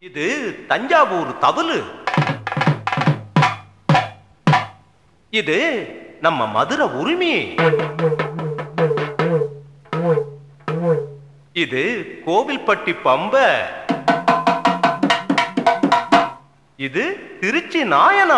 இது தஞ்சாவூர் தவுலு இது நம்ம மதுரை உரிமை இது கோவில்பட்டி பம்ப இது திருச்சி நாயனா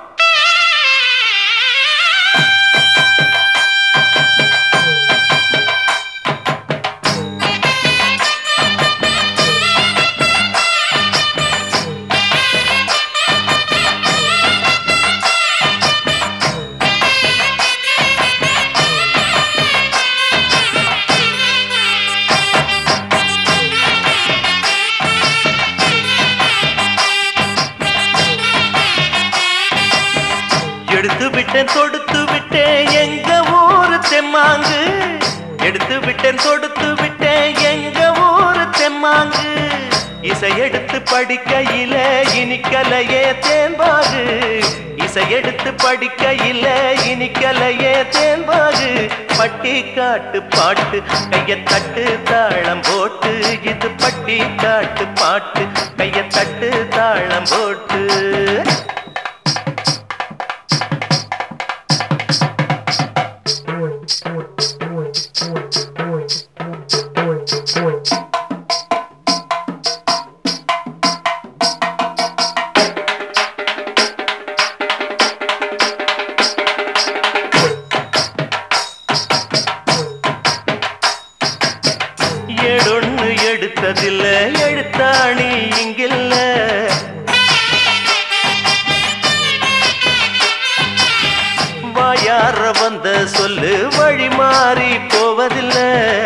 எடுத்து விட்டேன் தொடுத்து விட்டேன் எங்க ஊரு தெம்மாங்கு எடுத்து விட்டேன் தொடுத்து விட்டேன் எங்க ஊரு தெம்மாங்கு இசை எடுத்து படிக்கையில இனிக்கலையே தேன்பாகு இசை எடுத்து படிக்கையில இனிக்கலையே தேன்பாகு பட்டி காட்டு பாட்டு கைய தட்டு தாளம் போட்டு இது பட்டி காட்டு பாட்டு கைய தட்டு தாளம் போட்டு ஏடொன்னு எடுத்ததில்ல எழுத்தாணி இங்கில்ல வாயார வந்த சொல்லு வழி மாறி போவதில்லை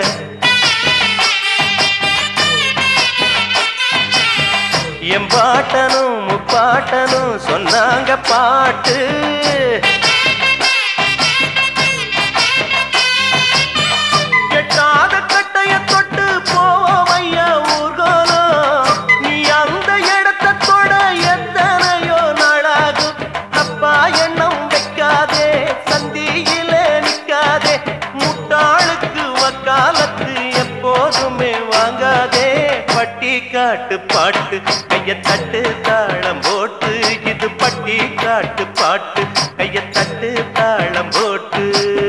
என் பாட்டனும் முப்பாட்டனும் சொன்னாங்க பாட்டு கெட்டாத கட்டைய தொட்டு போவையா ஊர்கோலம் நீ அந்த இடத்தை தொட எத்தனையோ நாளாகும் தப்பா எண்ணம் வைக்காதே சந்தியில நிக்காதே முட்டாளுக்கு வக்காலத்து எப்போதுமே வாங்காதே பட்டி காட்டு பாட்டு கைய தட்டு தாளம் போட்டு இது பட்டி காட்டு பாட்டு கைய தட்டு தாளம் போட்டு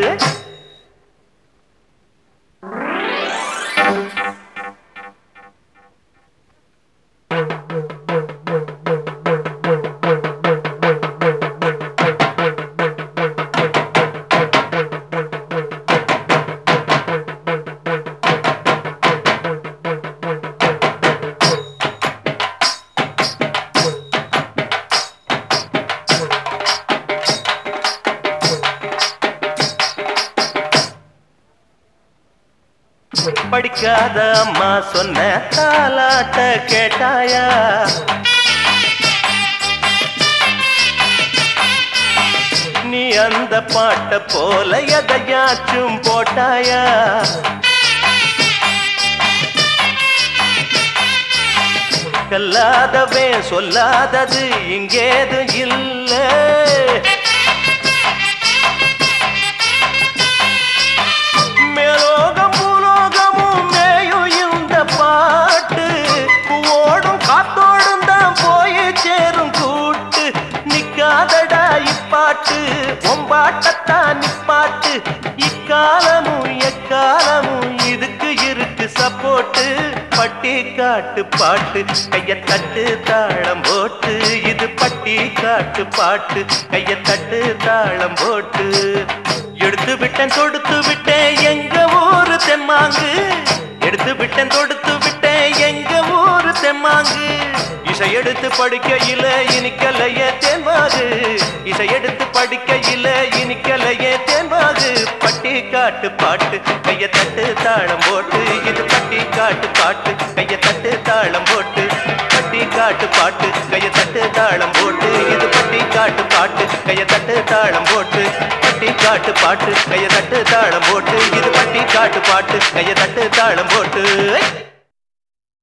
படிக்காத அம்மா சொன்ன தாலாட்ட கேட்டாயா நீ அந்த பாட்ட போல எதையாச்சும் போட்டாயா கல்லாதவே சொல்லாதது இங்கேது இல்லை மேலோகம் பூலோகமும் மேயும் இந்த பாட்டு ஓடும் காத்தோடும் தான் போய் சேரும் கூட்டு நிக்காதடா இப்பாட்டு ஒம்பாட்டத்தான் நிப்பாட்டு இக்காலமும் எக்காலமும் இதுக்கு இருக்கு சப்போட்டு பட்டி காட்டு பாட்டு கைய தட்டு தாளம் போட்டு இது பட்டி காட்டு பாட்டு கைய தட்டு தாளம் போட்டு எடுத்து விட்டேன் தொடுத்து விட்டேன் எங்க ஊரு தெம்மாங்கு எடுத்து விட்டேன் தொடுத்து விட்டேன் எங்க ஊரு தெம்மாங்கு இசை எடுத்து படிக்கையில இனிக்கலைய தேன்பாகு இசை எடுத்து படிக்கையில இனிக்கலைய தேன்பாகு பட்டி காட்டு பாட்டு கைய தட்டு தாளம் போட்டு இது பட்டி காட்டு பாட்டு கைய தட்டு தாளம் போட்டு பட்டி காட்டு பாட்டு கைய தட்டு தாளம் போட்டு இது பட்டி காட்டு பாட்டு கைய தட்டு தாளம் போட்டு பட்டி காட்டு பாட்டு கைய தட்டு தாளம் போட்டு இது பட்டி காட்டு பாட்டு கைய தட்டு தாளம் போட்டு